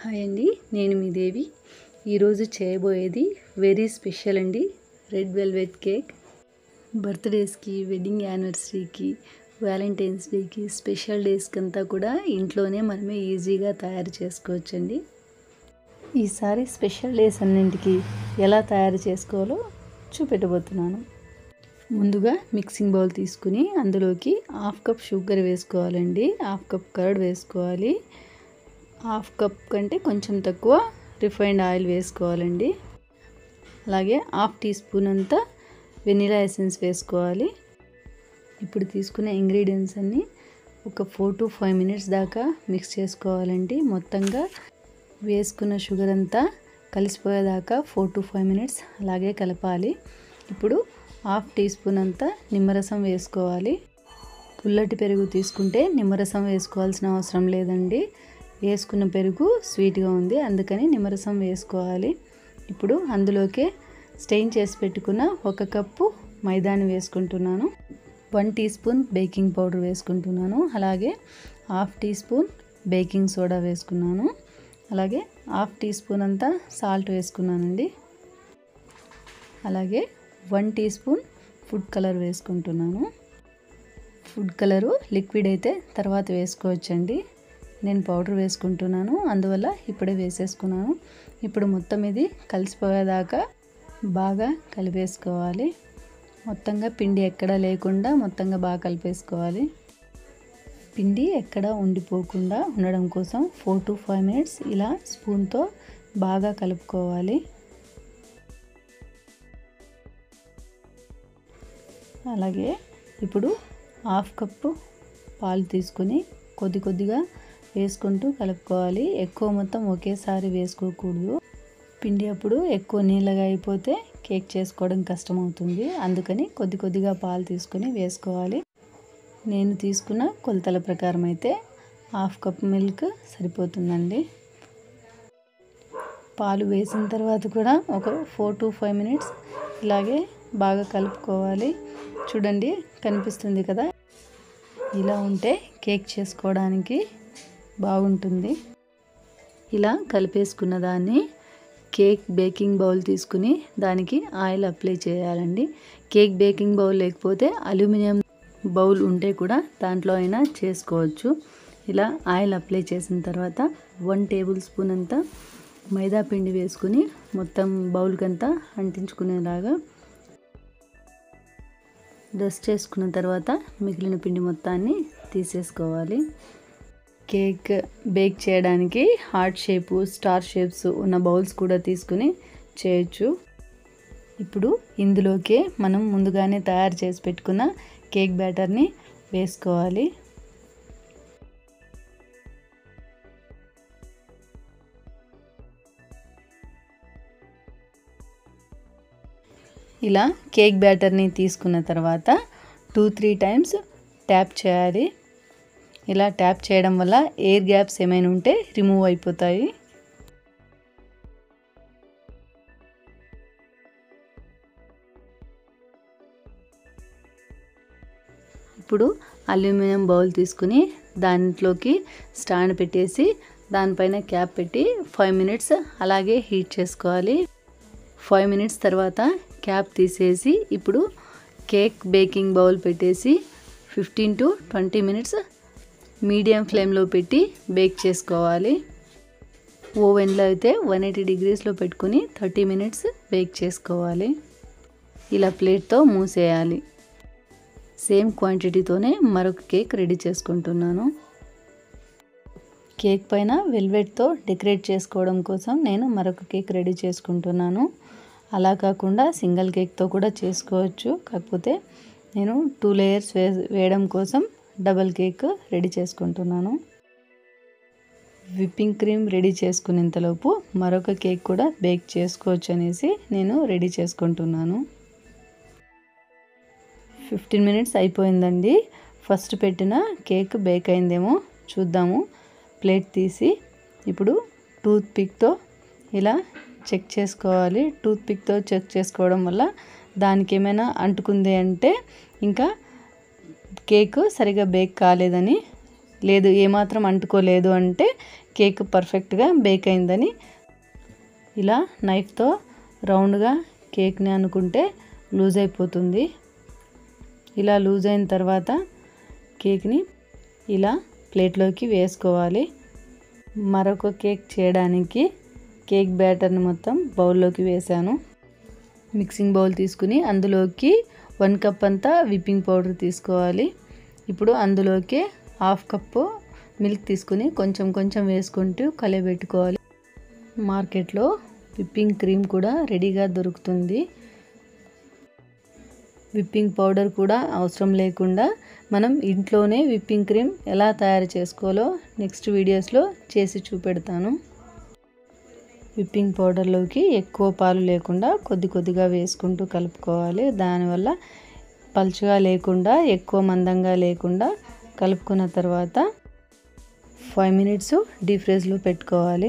hi అండి నేను మీ దేవి ఈరోజు చేయబోయేది వెరీ స్పెషల్ అండి రెడ్ వెల్వెట్ కేక్ బర్త్డేస్కి వెడ్డింగ్ యానివర్సరీకి వ్యాలంటైన్స్ డేకి స్పెషల్ డేస్కి అంతా కూడా ఇంట్లోనే మనమే ఈజీగా తయారు చేసుకోవచ్చండి ఈసారి స్పెషల్ డేస్ అన్నింటికి ఎలా తయారు చేసుకోవాలో చూపెట్టబోతున్నాను ముందుగా మిక్సింగ్ బౌల్ తీసుకుని అందులోకి హాఫ్ కప్ షుగర్ వేసుకోవాలండి హాఫ్ కప్ కర్డ్ వేసుకోవాలి హాఫ్ కప్ కంటే కొంచెం తక్కువ రిఫైండ్ ఆయిల్ వేసుకోవాలండి అలాగే హాఫ్ టీ స్పూన్ అంతా వెనిలా ఎసెన్స్ వేసుకోవాలి ఇప్పుడు తీసుకునే ఇంగ్రీడియంట్స్ అన్నీ ఒక ఫోర్ టు ఫైవ్ మినిట్స్ దాకా మిక్స్ చేసుకోవాలండి మొత్తంగా వేసుకున్న షుగర్ అంతా కలిసిపోయేదాకా ఫోర్ టు ఫైవ్ మినిట్స్ అలాగే కలపాలి ఇప్పుడు హాఫ్ టీ స్పూన్ అంతా నిమ్మరసం వేసుకోవాలి పుల్లటి పెరుగు తీసుకుంటే నిమ్మరసం వేసుకోవాల్సిన అవసరం లేదండి వేసుకున్న పెరుగు స్వీట్గా ఉంది అందుకని నిమ్మరసం వేసుకోవాలి ఇప్పుడు అందులోకే స్టెయిన్ చేసి పెట్టుకున్న ఒక కప్పు మైదాని వేసుకుంటున్నాను one teaspoon baking powder వేసుకుంటున్నాను అలాగే half teaspoon baking soda వేసుకున్నాను అలాగే హాఫ్ టీ స్పూన్ అంతా సాల్ట్ వేసుకున్నానండి అలాగే one teaspoon food colour వేసుకుంటున్నాను ఫుడ్ కలరు లిక్విడ్ అయితే తర్వాత వేసుకోవచ్చండి నేను పౌడర్ వేసుకుంటున్నాను అందువల్ల ఇప్పుడే వేసేసుకున్నాను ఇప్పుడు మొత్తం ఇది కలిసిపోయేదాకా బాగా కలిపేసుకోవాలి మొత్తంగా పిండి ఎక్కడా లేకుండా మొత్తంగా బాగా కలిపేసుకోవాలి పిండి ఎక్కడ ఉండిపోకుండా ఉండడం కోసం ఫోర్ టు ఫైవ్ మినిట్స్ ఇలా స్పూన్తో బాగా కలుపుకోవాలి అలాగే ఇప్పుడు హాఫ్ కప్పు పాలు తీసుకొని కొద్ది కొద్దిగా వేసుకుంటూ కలుపుకోవాలి ఎక్కువ మొత్తం ఒకేసారి వేసుకోకూడదు పిండి అప్పుడు ఎక్కువ నీళ్ళగా అయిపోతే కేక్ చేసుకోవడం కష్టమవుతుంది అందుకని కొద్ది కొద్దిగా పాలు తీసుకొని వేసుకోవాలి నేను తీసుకున్న కొలతల ప్రకారం అయితే హాఫ్ కప్ మిల్క్ సరిపోతుందండి పాలు వేసిన తర్వాత కూడా ఒక ఫోర్ టు ఫైవ్ మినిట్స్ ఇలాగే బాగా కలుపుకోవాలి చూడండి కనిపిస్తుంది కదా ఇలా ఉంటే కేక్ చేసుకోవడానికి బాగుంటుంది ఇలా కలిపేసుకున్న దాన్ని కేక్ బేకింగ్ బౌల్ తీసుకుని దానికి ఆయిల్ అప్లై చేయాలండి కేక్ బేకింగ్ బౌల్ లేకపోతే అల్యూమినియం బౌల్ ఉంటే కూడా దాంట్లో అయినా చేసుకోవచ్చు ఇలా ఆయిల్ అప్లై చేసిన తర్వాత వన్ టేబుల్ స్పూన్ అంతా మైదా పిండి వేసుకుని మొత్తం బౌల్కంతా అంటించుకునేలాగా డస్ట్ చేసుకున్న తర్వాత మిగిలిన పిండి మొత్తాన్ని తీసేసుకోవాలి కేక్ బేక్ చేయడానికి హార్ట్ షేపు స్టార్ షేప్స్ ఉన్న బౌల్స్ కూడా తీసుకుని చేయొచ్చు ఇప్పుడు ఇందులోకే మనం ముందుగానే తయారు చేసి పెట్టుకున్న కేక్ బ్యాటర్ని వేసుకోవాలి ఇలా కేక్ బ్యాటర్ని తీసుకున్న తర్వాత టూ త్రీ టైమ్స్ ట్యాప్ చేయాలి ఇలా ట్యాప్ చేయడం వల్ల ఎయిర్ గ్యాప్స్ ఏమైనా ఉంటే రిమూవ్ అయిపోతాయి ఇప్పుడు అల్యూమినియం బౌల్ తీసుకుని దాంట్లోకి స్టాండ్ పెట్టేసి దానిపైన క్యాప్ పెట్టి ఫైవ్ మినిట్స్ అలాగే హీట్ చేసుకోవాలి ఫైవ్ మినిట్స్ తర్వాత క్యాప్ తీసేసి ఇప్పుడు కేక్ బేకింగ్ బౌల్ పెట్టేసి fifteen to twenty minutes medium ఫ్లేమ్లో పెట్టి బేక్ చేసుకోవాలి ఓవెన్లో అయితే వన్ ఎయిటీ డిగ్రీస్లో పెట్టుకుని థర్టీ మినిట్స్ బేక్ చేసుకోవాలి ఇలా ప్లేట్తో మూసేయాలి సేమ్ క్వాంటిటీతోనే మరొక కేక్ రెడీ చేసుకుంటున్నాను కేక్ పైన వెల్వెట్తో డెకరేట్ చేసుకోవడం కోసం నేను మరొక కేక్ రెడీ చేసుకుంటున్నాను అలా కాకుండా సింగిల్ కేక్తో కూడా చేసుకోవచ్చు కాకపోతే నేను టూ లేయర్స్ వే వేయడం కోసం డబల్ కేక్ రెడీ చేసుకుంటున్నాను విప్పింగ్ క్రీమ్ రెడీ చేసుకునేంతలోపు మరొక కేక్ కూడా బేక్ చేసుకోవచ్చు అనేసి నేను రెడీ చేసుకుంటున్నాను ఫిఫ్టీన్ మినిట్స్ అయిపోయిందండి ఫస్ట్ పెట్టిన కేక్ బేక్ అయిందేమో చూద్దాము ప్లేట్ తీసి ఇప్పుడు టూత్ పిక్తో ఇలా చెక్ చేసుకోవాలి టూత్ పిక్తో చెక్ చేసుకోవడం వల్ల దానికి ఏమైనా అంటుకుంది అంటే ఇంకా కేక్ సరిగా బేక్ కాలేదని లేదు ఏమాత్రం అంటుకోలేదు అంటే కేక్ పర్ఫెక్ట్గా బేక్ అయిందని ఇలా నైఫ్తో రౌండ్గా కేక్ని అనుకుంటే లూజ్ అయిపోతుంది ఇలా లూజ్ అయిన తర్వాత కేక్ని ఇలా ప్లేట్లోకి వేసుకోవాలి మరొక కేక్ చేయడానికి కేక్ బ్యాటర్ని మొత్తం బౌల్లోకి వేసాను మిక్సింగ్ బౌల్ తీసుకుని అందులోకి వన్ కప్ అంతా విప్పింగ్ పౌడర్ తీసుకోవాలి ఇప్పుడు అందులోకి హాఫ్ కప్పు మిల్క్ తీసుకుని కొంచెం కొంచెం వేసుకుంటూ కలియబెట్టుకోవాలి మార్కెట్లో విప్పింగ్ క్రీమ్ కూడా రెడీగా దొరుకుతుంది విప్పింగ్ పౌడర్ కూడా అవసరం లేకుండా మనం ఇంట్లోనే విప్పింగ్ క్రీమ్ ఎలా తయారు చేసుకోవాలో నెక్స్ట్ వీడియోస్లో చేసి చూపెడతాను విప్పింగ్ పౌడర్లోకి ఎక్కువ పాలు లేకుండా కొద్ది కొద్దిగా వేసుకుంటూ కలుపుకోవాలి దానివల్ల పలుచగా లేకుండా ఎక్కువ మందంగా లేకుండా కలుపుకున్న తర్వాత ఫైవ్ మినిట్స్ డీప్ ఫ్రిడ్జ్లో పెట్టుకోవాలి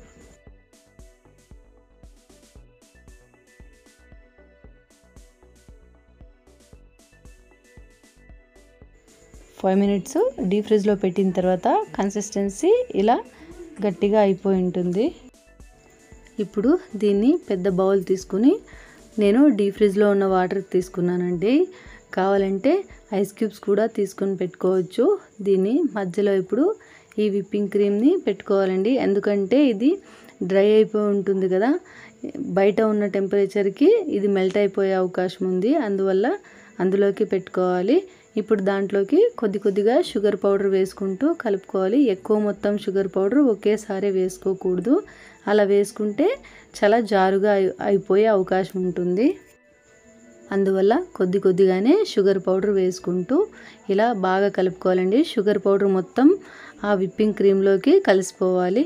ఫైవ్ మినిట్స్ డీప్ ఫ్రిడ్జ్లో పెట్టిన తర్వాత కన్సిస్టెన్సీ ఇలా గట్టిగా అయిపోయి ఉంటుంది ఇప్పుడు దీన్ని పెద్ద బౌల్ తీసుకుని నేను డీప్ ఫ్రిడ్జ్లో ఉన్న వాటర్ తీసుకున్నానండి కావాలంటే ఐస్ క్యూబ్స్ కూడా తీసుకొని పెట్టుకోవచ్చు దీన్ని మధ్యలో ఇప్పుడు ఈ విప్పింగ్ క్రీమ్ని పెట్టుకోవాలండి ఎందుకంటే ఇది డ్రై అయిపోయి ఉంటుంది కదా బయట ఉన్న టెంపరేచర్కి ఇది మెల్ట్ అయిపోయే అవకాశం ఉంది అందువల్ల అందులోకి పెట్టుకోవాలి ఇప్పుడు దాంట్లోకి కొద్ది కొద్దిగా షుగర్ పౌడర్ వేసుకుంటూ కలుపుకోవాలి ఎక్కువ మొత్తం షుగర్ పౌడర్ ఒకేసారి వేసుకోకూడదు అలా వేసుకుంటే చాలా జారుగా అయిపోయే అవకాశం ఉంటుంది అందువల్ల కొద్ది కొద్దిగానే షుగర్ పౌడర్ వేసుకుంటూ ఇలా బాగా కలుపుకోవాలండి షుగర్ పౌడర్ మొత్తం ఆ విప్పింగ్ క్రీమ్లోకి కలిసిపోవాలి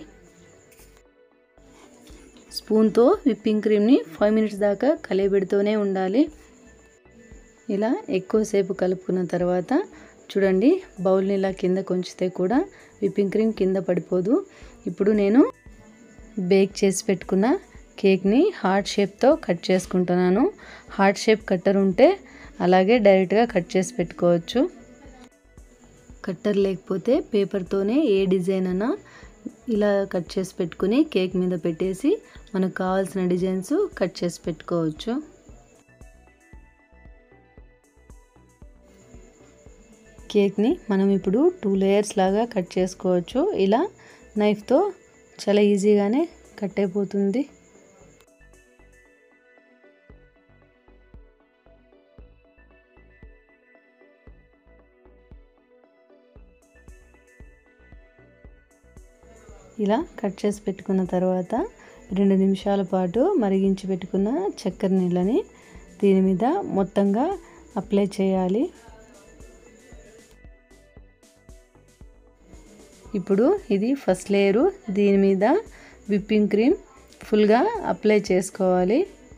స్పూన్తో విప్పింగ్ క్రీమ్ని ఫైవ్ మినిట్స్ దాకా కలియబెడుతూనే ఉండాలి ఇలా ఎక్కువసేపు కలుపుకున్న తర్వాత చూడండి బౌల్ని ఇలా కింద కొంచితే కూడా విప్పింగ్ క్రీమ్ కింద పడిపోదు ఇప్పుడు నేను బేక్ చేసి పెట్టుకున్న కేక్ని హార్ట్ షేప్తో కట్ చేసుకుంటున్నాను హార్ట్ షేప్ కట్టర్ ఉంటే అలాగే డైరెక్ట్గా కట్ చేసి పెట్టుకోవచ్చు కట్టర్ లేకపోతే పేపర్తోనే ఏ డిజైన్ అయినా ఇలా కట్ చేసి పెట్టుకుని కేక్ మీద పెట్టేసి మనకు కావాల్సిన డిజైన్స్ కట్ చేసి పెట్టుకోవచ్చు కేక్ని మనం ఇప్పుడు టూ లేయర్స్ లాగా కట్ చేసుకోవచ్చు ఇలా నైఫ్తో చాలా ఈజీగానే కట్ అయిపోతుంది ఇలా కట్ చేసి పెట్టుకున్న తర్వాత రెండు నిమిషాల పాటు మరిగించి పెట్టుకున్న చక్కెర నీళ్ళని దీని మీద మొత్తంగా అప్లై చేయాలి ఇప్పుడు ఇది ఫస్ట్ లేయరు దీని మీద విప్పింగ్ క్రీమ్ ఫుల్గా అప్లై చేసుకోవాలి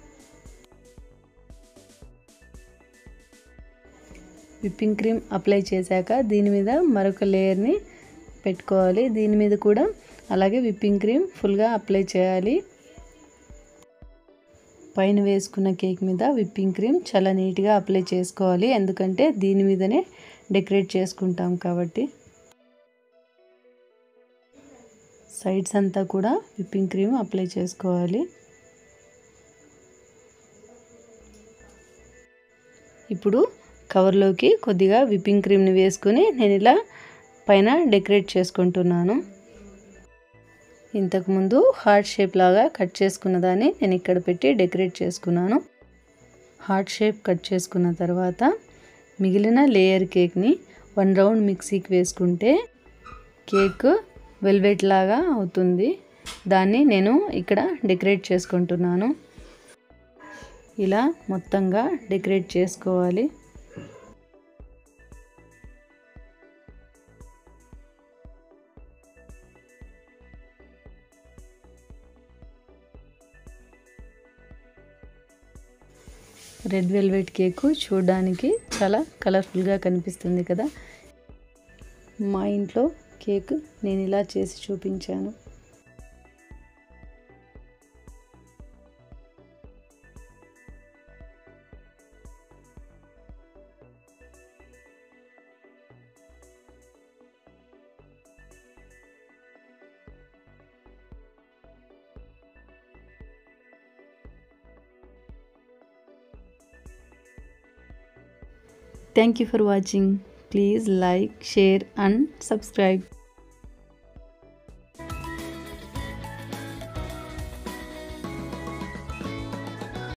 విప్పింగ్ క్రీమ్ అప్లై చేశాక దీని మీద మరొక లేయర్ని పెట్టుకోవాలి దీని మీద కూడా అలాగే విప్పింగ్ క్రీమ్ ఫుల్గా అప్లై చేయాలి పైన వేసుకున్న కేక్ మీద విప్పింగ్ క్రీమ్ చాలా నీట్గా అప్లై చేసుకోవాలి ఎందుకంటే దీని మీదనే డెకరేట్ చేసుకుంటాం కాబట్టి సైడ్స్ అంతా కూడా విప్పింగ్ క్రీమ్ అప్లై చేసుకోవాలి ఇప్పుడు కవర్లోకి కొద్దిగా విప్పింగ్ క్రీమ్ని వేసుకొని నేను ఇలా పైన డెకరేట్ చేసుకుంటున్నాను ఇంతకుముందు హార్ట్ షేప్ లాగా కట్ చేసుకున్న దాన్ని నేను ఇక్కడ పెట్టి డెకరేట్ చేసుకున్నాను హార్ట్ షేప్ కట్ చేసుకున్న తర్వాత మిగిలిన లేయర్ కేక్ని వన్ రౌండ్ మిక్సీకి వేసుకుంటే కేక్ వెల్వెట్ లాగా అవుతుంది దాన్ని నేను ఇక్కడ డెకరేట్ చేసుకుంటున్నాను ఇలా మొత్తంగా డెకరేట్ చేసుకోవాలి రెడ్ వెల్వెట్ కేకు చూడడానికి చాలా కలర్ఫుల్గా కనిపిస్తుంది కదా మా ఇంట్లో కేక్ నేను ఇలా చేసి చూపించాను thank you for watching please like share and subscribe